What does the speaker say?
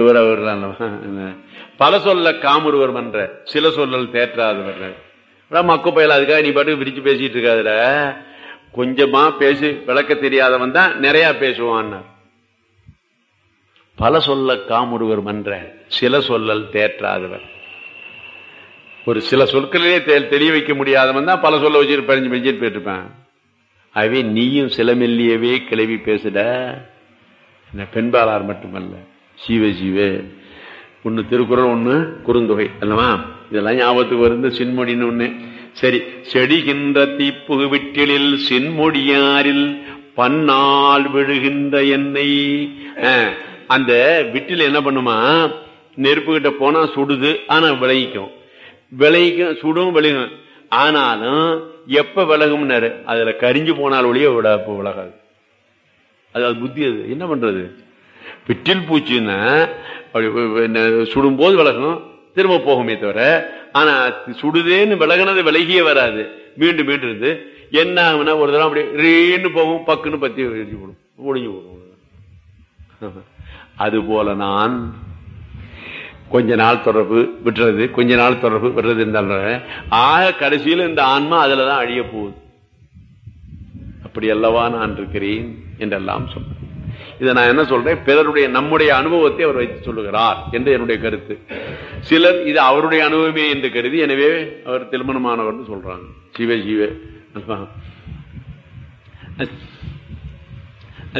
இவர் அவர் அல்லவா? பல சொல்ல காமுருவர் மன்ற சில சொல்லல் தேற்றாதவர் மக்கு பயல அதுக்காக நீ பாட்டு விரிச்சு பேசிட்டு இருக்காதுல கொஞ்சமா பேசி விளக்க தெரியாதவன் தான் நிறைய பேசுவான்னார் பல சொல்ல காமுருவர் மன்ற சில சொல்லல் தேற்றாதவர் ஒரு சில சொற்களிலே தெ- தெளிய வைக்க முடியாதவன் தான் பல சொல்ல வச்சுட்டு பதினஞ்சு பெஞ்சிட்டு போயிட்டுருப்பேன் ஆகவே நீயும் சிலமெல்லியவே கிளவி பேசுட என்ன பெண்பாளார் மட்டுமல்ல சீவ சீவே ஒன்னு திருக்குறள் ஒண்ணு குறுந்தொகை அல்லவா இதெல்லாம் ஞாபகத்துக்கு வருது சின்மொழின்னு ஒண்ணு சரி செடிகின்ற தீப்புகு விட்டிலில் சின்மொழியாரில் பன்னால் விழுகின்ற எண்ணெய் அஹ், அந்த விட்டில் என்ன பண்ணுமா நெருப்பு கிட்ட போனா சுடுது ஆனா விளைவிக்கும் விளைவிக்கும் சுடும் விளையும் ஆனாலும் எப்ப விலகும்னாரு அதுல கரிஞ்சு போனால் ஒழிய விட விலகாது அது அது புத்தி அது என்ன பண்றது பிட்டில் பூச்சின்னா அப்படி வ- வ- என்ன சுடும்போது விலகும் திரும்ப போகுமே தவிர ஆனா சுடுதேன்னு விலகுனது விலகியே வராது மீண்டும் மீண்டும் இருந்து என்ன ஆகும்னா ஒரு தடவை அப்படி ரீன்னு போகும் பக்குன்னு பத்தி எரிஞ்சு போடும் ஒளிஞ்சு போடும் அது போல நான் கொஞ்ச நாள் தொடர்பு விட்டுறது கொஞ்ச நாள் தொடர்பு விடுறது இருந்தாலும் ஆக கடைசியில் இந்த ஆன்மா அதுலதான் அழிய போகுது அப்படி அல்லவா நான் இருக்கிறேன் என்றெல்லாம் சொன்னார் இதை நான் என்ன சொல்றேன் பிறருடைய நம்முடைய அனுபவத்தை அவர் வைத்து சொல்லுகிறார் என்று என்னுடைய கருத்து சிலர் இது அவருடைய அனுபவமே என்று கருதி எனவே அவர் திருமணமானவர்னு சொல்றாங்க சிவ சிவ